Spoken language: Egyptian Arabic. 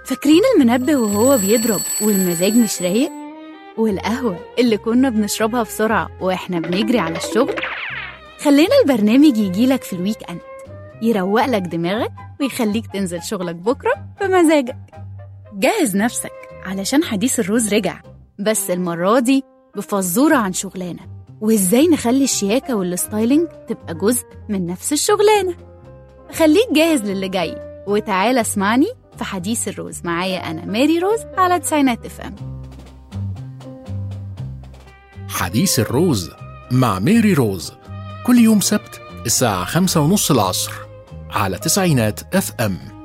فاكرين المنبه وهو بيضرب والمزاج مش رايق والقهوة اللي كنا بنشربها بسرعة وإحنا بنجري على الشغل خلينا البرنامج يجيلك في الويك أند يروق لك دماغك ويخليك تنزل شغلك بكرة بمزاجك جهز نفسك علشان حديث الروز رجع بس المرة دي بفزورة عن شغلانة وإزاي نخلي الشياكة والستايلينج تبقى جزء من نفس الشغلانة خليك جاهز للي جاي وتعالى اسمعني في حديث الروز معايا أنا ماري روز على تسعينات اف ام حديث الروز مع ميري روز كل يوم سبت الساعة خمسة ونص العصر على تسعينات اف ام